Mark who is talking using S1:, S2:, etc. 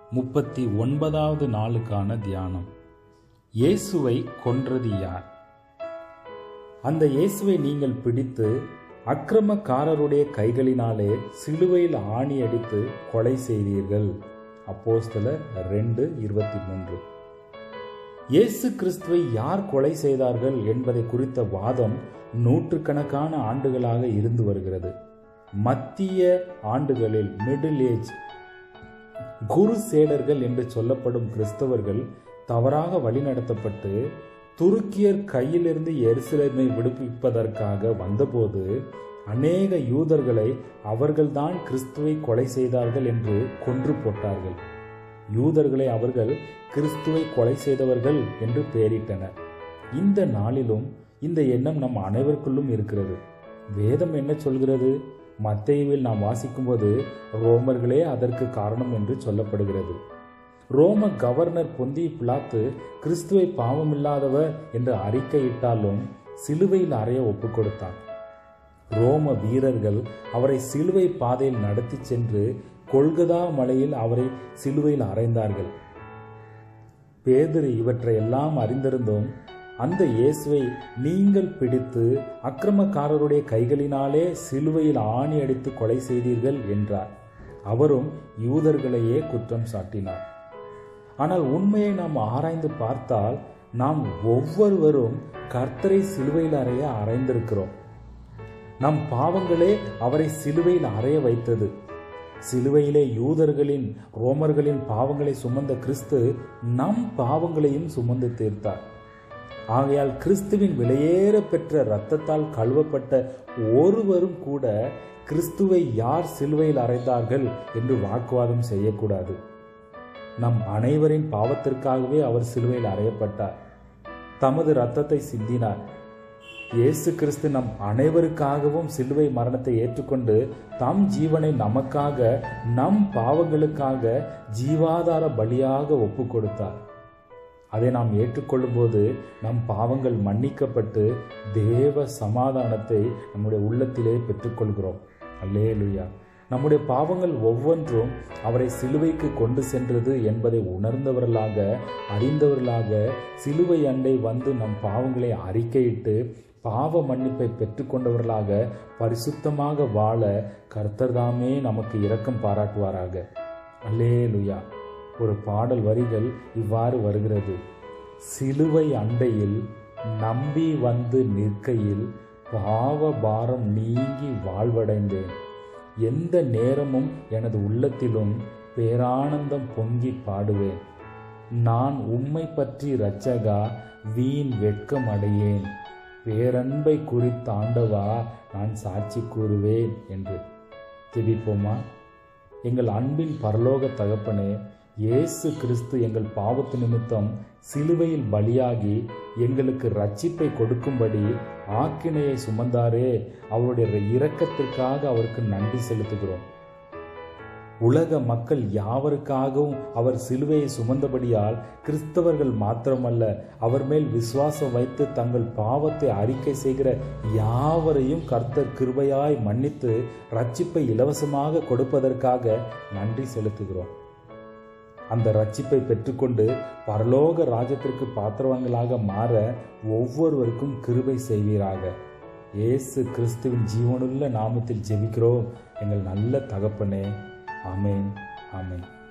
S1: முப்பத்தி ஒன்பதாவது நாளுக்கான தியானம் இயேசுவை கொன்றது யார் அந்த இயேசுவை நீங்கள் பிடித்து அக்கிரமக்காரருடைய கைகளினாலே சிலுவையில் ஆணி அடித்து கொலை செய்தீர்கள் அப்போஸ்தலர் ரெண்டு இருபத்தி மூன்று இயேசு கிறிஸ்துவை யார் கொலை செய்தார்கள் என்பதை குறித்த வாதம் நூற்றுக்கணக்கான ஆண்டுகளாக இருந்து வருகிறது மத்திய ஆண்டுகளில் மிடில் ஏஜ் குரு சேடர்கள் என்று சொல்லப்படும் கிறிஸ்தவர்கள் தவறாக வழிநடத்தப்பட்டு துருக்கியர் கையிலிருந்து எருசலேமை விடுவிப்பதற்காக வந்தபோது அநேக யூதர்களை அவர்கள்தான் கிறிஸ்துவை கொலை செய்தார்கள் என்று கொன்று போட்டார்கள் யூதர்களை அவர்கள் கிறிஸ்துவை கொலை செய்தவர்கள் என்று பெயரிட்டனர் இந்த நாளிலும் இந்த எண்ணம் நம் அனைவருக்குள்ளும் இருக்கிறது வேதம் என்ன சொல்கிறது மத்தேயுவில் நாம் வாசிக்கும்போது ரோமர்களே அதற்கு காரணம் என்று சொல்லப்படுகிறது ரோம கவர்னர் பொந்தி பிளாத்து கிறிஸ்துவை பாவமில்லாதவர் என்று அறிக்கையிட்டாலும் சிலுவையில் அறைய ஒப்புக் கொடுத்தான் ரோம வீரர்கள் அவரை சிலுவை பாதையில் நடத்தி சென்று கொல்கதா மலையில் அவரை சிலுவையில் அறைந்தார்கள் பேதிரு இவற்றை எல்லாம் அறிந்திருந்தும் அந்த இயேசுவை நீங்கள் பிடித்து அக்கிரமக்காரருடைய கைகளினாலே சிலுவையில் ஆணி அடித்து கொலை செய்தீர்கள் என்றார் அவரும் யூதர்களையே குற்றம் சாட்டினார் ஆனால் உண்மையை நாம் ஆராய்ந்து பார்த்தால் நாம் ஒவ்வொருவரும் கர்த்தரை சிலுவையில் அறைய அறைந்திருக்கிறோம் நம் பாவங்களே அவரை சிலுவையில் அறைய வைத்தது சிலுவையிலே யூதர்களின் ரோமர்களின் பாவங்களை சுமந்த கிறிஸ்து நம் பாவங்களையும் சுமந்து தீர்த்தார் ஆகையால் கிறிஸ்துவின் விலையேற பெற்ற இரத்தத்தால் கழுவப்பட்ட ஒருவரும் கூட கிறிஸ்துவை யார் சிலுவையில் அறைந்தார்கள் என்று வாக்குவாதம் செய்யக்கூடாது நம் அனைவரின் பாவத்திற்காகவே அவர் சிலுவையில் அறையப்பட்டார் தமது இரத்தத்தை சிந்தினார் இயேசு கிறிஸ்து நம் அனைவருக்காகவும் சிலுவை மரணத்தை ஏற்றுக்கொண்டு தம் ஜீவனை நமக்காக நம் பாவங்களுக்காக ஜீவாதார பலியாக ஒப்பு கொடுத்தார் அதை நாம் ஏற்றுக்கொள்ளும் போது நம் பாவங்கள் மன்னிக்கப்பட்டு தேவ சமாதானத்தை நம்முடைய உள்ளத்திலே பெற்றுக்கொள்கிறோம் அல்லே லுயா நம்முடைய பாவங்கள் ஒவ்வொன்றும் அவரை சிலுவைக்கு கொண்டு சென்றது என்பதை உணர்ந்தவர்களாக அறிந்தவர்களாக சிலுவை அண்டை வந்து நம் பாவங்களை அறிக்கையிட்டு பாவ மன்னிப்பை பெற்றுக்கொண்டவர்களாக பரிசுத்தமாக வாழ கர்த்தர்தாமே நமக்கு இரக்கம் பாராட்டுவாராக அல்லே லுயா ஒரு பாடல் வரிகள் இவ்வாறு வருகிறது சிலுவை அண்டையில் நம்பி வந்து நிற்கையில் பாவ பாரம் நீங்கி வாழ்வடைந்தேன் எந்த நேரமும் எனது உள்ளத்திலும் பேரானந்தம் பொங்கி பாடுவேன் நான் உம்மை பற்றி இரட்சகா வீண் வெட்கம் அடையேன் பேரன்பை குறித்தாண்டவா நான் சாட்சி கூறுவேன் என்று திவிப்போமா எங்கள் அன்பின் பரலோக தகப்பனே இயேசு கிறிஸ்து எங்கள் பாவத்து நிமித்தம் சிலுவையில் பலியாகி எங்களுக்கு ரட்சிப்பை கொடுக்கும்படி ஆக்கினையை சுமந்தாரே அவருடைய இரக்கத்திற்காக அவருக்கு நன்றி செலுத்துகிறோம் உலக மக்கள் யாவருக்காகவும் அவர் சிலுவையை சுமந்தபடியால் கிறிஸ்தவர்கள் மாத்திரமல்ல அவர் மேல் விசுவாசம் வைத்து தங்கள் பாவத்தை அறிக்கை செய்கிற யாவரையும் கர்த்தர் கிருபையாய் மன்னித்து ரட்சிப்பை இலவசமாக கொடுப்பதற்காக நன்றி செலுத்துகிறோம் அந்த ரட்சிப்பை பெற்றுக்கொண்டு பரலோக ராஜ்யத்திற்கு பாத்திரவங்களாக மாற ஒவ்வொருவருக்கும் கிருபை செய்வீராக இயேசு கிறிஸ்துவின் ஜீவனுள்ள நாமத்தில் ஜெபிக்கிறோம் எங்கள் நல்ல தகப்பனே ஆமேன் ஆமேன்